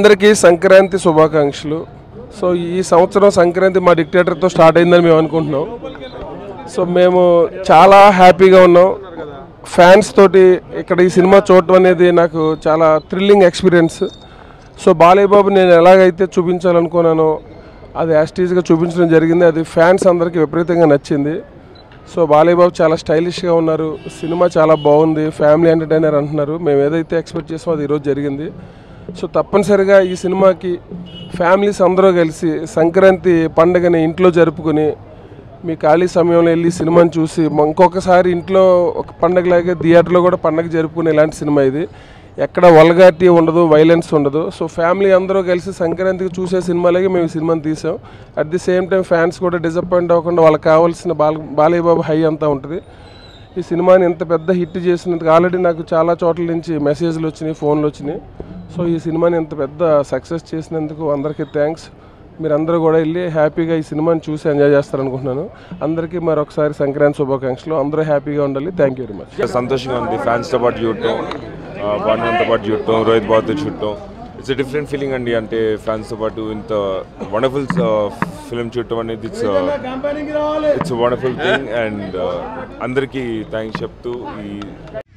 అందరికీ సంక్రాంతి శుభాకాంక్షలు సో ఈ సంవత్సరం సంక్రాంతి మా డిక్టేటర్తో స్టార్ట్ అయిందని మేము అనుకుంటున్నాం సో మేము చాలా హ్యాపీగా ఉన్నాం ఫ్యాన్స్ తోటి ఇక్కడ ఈ సినిమా చూడటం అనేది నాకు చాలా thrilling experience so Balayya Babu నేను ఎలాగైతే చూపించాలనుకున్నానో అది యాస్టీజ్గా చూపించడం జరిగింది అది ఫ్యాన్స్ అందరికీ విపరీతంగా నచ్చింది సో బాలయ్య బాబు చాలా స్టైలిష్గా ఉన్నారు సినిమా చాలా బాగుంది ఫ్యామిలీ ఎంటర్టైనర్ అంటున్నారు మేము ఏదైతే ఎక్స్పెక్ట్ చేసామో అది ఈరోజు జరిగింది సో తప్పనిసరిగా ఈ సినిమాకి ఫ్యామిలీస్ అందరూ కలిసి సంక్రాంతి పండుగని ఇంట్లో జరుపుకుని మీ ఖాళీ సమయంలో వెళ్ళి సినిమాని చూసి మ- ఇంకొకసారి ఇంట్లో ఒక పండగలాగే థియేటర్లో కూడా పండగ జరుపుకునే ఇలాంటి సినిమా ఇది ఎక్కడ వల్గారిటీ ఉండదు వైలెన్స్ ఉండదు సో ఫ్యామిలీ అందరూ కలిసి సంక్రాంతికి చూసే సినిమాలకి మేము ఈ సినిమాని తీసాం at the same time fans కూడా డిసప్పాయింట్ అవ్వకుండా వాళ్ళకి కావాల్సిన బాల బాలయ్య బాబు హై అంతా ఉంటుంది ఈ సినిమాని ఎంత పెద్ద హిట్ చేసినందుకు ఆల్రెడీ నాకు చాలా చోట్ల నుంచి మెసేజ్లు వచ్చినాయి ఫోన్లు వచ్చినాయి సో ఈ సినిమాని ఎంత పెద్ద సక్సెస్ చేసినందుకు అందరికీ థ్యాంక్స్ మీరందరూ కూడా వెళ్ళి హ్యాపీగా ఈ సినిమాని చూసి ఎంజాయ్ చేస్తారనుకుంటున్నాను అందరికీ మరొకసారి సంక్రాంతి శుభాకాంక్షలు అందరూ హ్యాపీగా ఉండాలి థ్యాంక్ యూ వెరీ మచ్ చాలా సంతోషంగా ఉంది ఫ్యాన్స్తో పాటు చూడటం బాణంతో పాటు చూడటం రోహిత్ బాబుతో చూడటం ఇట్స్ డిఫరెంట్ ఫీలింగ్ అండి అంటే ఫ్యాన్స్తో పాటు ఇంత వండర్ఫుల్ ఫిలిం చూడటం అనేది it's it's wonderful thing and అందరికీ థ్యాంక్స్ చెప్తూ ఈ